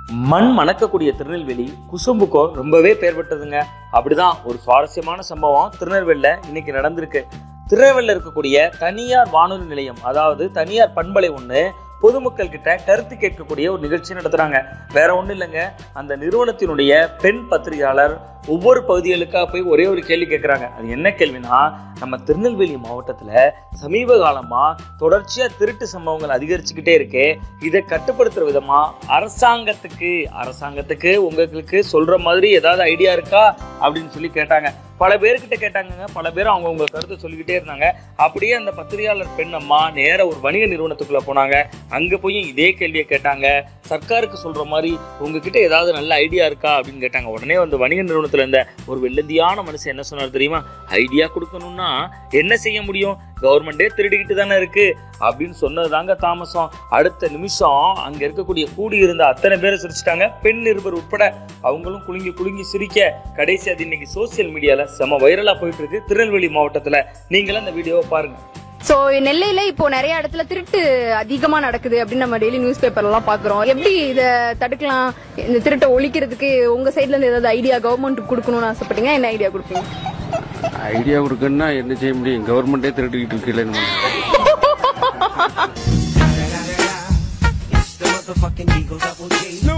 மண் மணக்கக்கூடிய திருநெல்வேலி குசும்புக்கோ ரொம்பவே பேர் பெற்றதுங்க அப்படிதான் ஒரு சுவாரஸ்யமான சம்பவம் திருநெல்வேலியில் இன்னைக்கு நடந்திருக்கு திருநெல்வேலியில் இருக்கக்கூடிய தனியார் வானொலி நிலையம் அதாவது தனியார் பண்பலை ஒன்று பொதுமக்கள் கிட்ட கருத்து கேட்கக்கூடிய ஒரு நிகழ்ச்சி நடத்துறாங்க வேற ஒன்றும் இல்லைங்க அந்த நிறுவனத்தினுடைய பெண் பத்திரிகையாளர் ஒவ்வொரு பகுதிகளுக்காக போய் ஒரே ஒரு கேள்வி கேட்குறாங்க அது என்ன கேள்வினா நம்ம திருநெல்வேலி மாவட்டத்தில் சமீப காலமாக தொடர்ச்சியாக திருட்டு சம்பவங்கள் அதிகரிச்சுக்கிட்டே இருக்கு இதை கட்டுப்படுத்துகிற விதமாக அரசாங்கத்துக்கு அரசாங்கத்துக்கு உங்களுக்கு சொல்கிற மாதிரி ஏதாவது ஐடியா இருக்கா அப்படின்னு சொல்லி கேட்டாங்க பல பேர்கிட்ட கேட்டாங்கங்க பல பேர் அவங்கவுங்க கருத்தை சொல்லிக்கிட்டே இருந்தாங்க அப்படியே அந்த பத்திரிகையாளர் பெண் அம்மா நேர ஒரு வணிக நிறுவனத்துக்குள்ள போனாங்க அங்க போய் இதே கேள்வியை கேட்டாங்க சர்க்காருக்கு சொல்ற மாதிரி உங்ககிட்ட ஏதாவது நல்ல ஐடியா இருக்கா அப்படின்னு கேட்டாங்க உடனே வந்து வணிக நிறுவனத்துல இருந்த ஒரு வெள்ளந்தியான மனுஷன் என்ன சொன்னார் தெரியுமா ஐடியா கொடுக்கணும்னா என்ன செய்ய முடியும் கவர்மெண்டே திருடிக்கிட்டு தானே இருக்கு அப்படின்னு சொன்னதுதாங்க தாமசம் அடுத்த நிமிஷம் அங்க இருக்கக்கூடிய கூடி இருந்த அத்தனை பேரை சிரிச்சிட்டாங்க பெண் நிருபர் உட்பட அவங்களும் குலுங்கி குலுங்கி சிரிக்க கடைசி அது இன்னைக்கு சோசியல் மீடியால செம வைரலா போயிட்டு இருக்கு திருநெல்வேலி மாவட்டத்துல நீங்களும் அந்த வீடியோவை பாருங்க சோ நெல்லையில இப்போ நிறைய இடத்துல திருட்டு அதிகமா நடக்குது அப்படின்னு நம்ம டெய்லி நியூஸ் பேப்பர்ல எல்லாம் பாக்குறோம் எப்படி இத தடுக்கலாம் இந்த திருட்டை ஒழிக்கிறதுக்கு உங்க சைடுல இருந்து ஏதாவது ஐடியா கவர்மெண்ட் கொடுக்கணும்னு ஆசைப்பட்டீங்க என்ன ஐடியா கொடுப்பீங்க ஐடியா கொடுக்கணும்னா என்ன செய்ய முடியும் கவர்மெண்டே திருடிக்கிட்டு இருக்குல்ல நம்ம It's the motherfucking Eagle Double G.